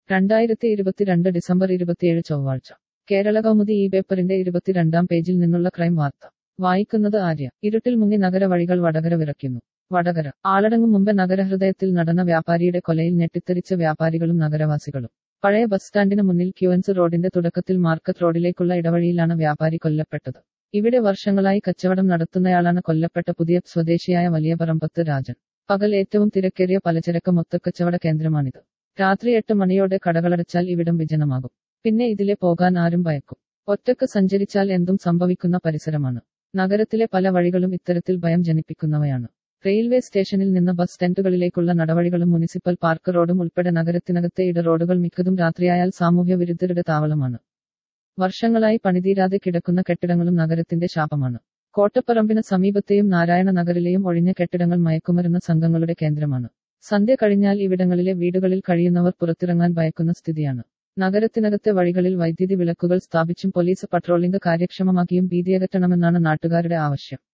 രണ്ടായിരത്തി ഇരുപത്തിരണ്ട് ഡിസംബർ ഇരുപത്തിയേഴ് ചൊവ്വാഴ്ച കേരള കൗമുദി ഈ പേപ്പറിന്റെ ഇരുപത്തിരണ്ടാം പേജിൽ നിന്നുള്ള ക്രൈം വാർത്ത വായിക്കുന്നത് ആര്യ ഇരുട്ടിൽ മുങ്ങി നഗര വഴികൾ വടകര വിറയ്ക്കുന്നു വടകര ആളടങ്ങും മുമ്പ് നഗരഹൃദയത്തിൽ നടന്ന വ്യാപാരിയുടെ കൊലയിൽ ഞെട്ടിത്തെറിച്ച വ്യാപാരികളും നഗരവാസികളും പഴയ ബസ് സ്റ്റാൻഡിന് മുന്നിൽ ക്യുവൻസ് റോഡിന്റെ തുടക്കത്തിൽ മാർക്കറ്റ് റോഡിലേക്കുള്ള ഇടവഴിയിലാണ് വ്യാപാരി കൊല്ലപ്പെട്ടത് ഇവിടെ വർഷങ്ങളായി കച്ചവടം നടത്തുന്നയാളാണ് കൊല്ലപ്പെട്ട പുതിയ സ്വദേശിയായ വലിയ പറമ്പത്ത് രാജൻ പകൽ ഏറ്റവും തിരക്കേറിയ പലചരക്ക് മൊത്തക്കച്ചവട കേന്ദ്രമാണിത് രാത്രി എട്ട് മണിയോടെ കടകളടച്ചാൽ ഇവിടം വിജനമാകും പിന്നെ ഇതിലെ പോകാൻ ആരും ഭയക്കും ഒറ്റക്ക് സഞ്ചരിച്ചാൽ എന്തും സംഭവിക്കുന്ന പരിസരമാണ് നഗരത്തിലെ പല വഴികളും ഇത്തരത്തിൽ ഭയം ജനിപ്പിക്കുന്നവയാണ് റെയിൽവേ സ്റ്റേഷനിൽ നിന്ന് ബസ് സ്റ്റാൻഡുകളിലേക്കുള്ള നടവഴികളും മുനിസിപ്പൽ പാർക്ക് റോഡും ഉൾപ്പെടെ നഗരത്തിനകത്തെ ഇട റോഡുകൾ മിക്കതും രാത്രിയായാൽ സാമൂഹ്യ വിരുദ്ധരുടെ താവളമാണ് വർഷങ്ങളായി പണിതീരാതെ കിടക്കുന്ന കെട്ടിടങ്ങളും നഗരത്തിന്റെ ശാപമാണ് കോട്ടപ്പറമ്പിന് സമീപത്തെയും നാരായണ നഗറിലെയും ഒഴിഞ്ഞ കെട്ടിടങ്ങൾ മയക്കുമരുന്ന് സംഘങ്ങളുടെ കേന്ദ്രമാണ് സന്ധ്യ കഴിഞ്ഞാൽ ഇവിടങ്ങളിലെ വീടുകളിൽ കഴിയുന്നവർ പുറത്തിറങ്ങാൻ ഭയക്കുന്ന സ്ഥിതിയാണ് നഗരത്തിനകത്തെ വഴികളിൽ വൈദ്യുതി വിളക്കുകൾ സ്ഥാപിച്ചും പോലീസ് പട്രോളിംഗ് കാര്യക്ഷമമാക്കിയും ഭീതിയകറ്റണമെന്നാണ് നാട്ടുകാരുടെ ആവശ്യം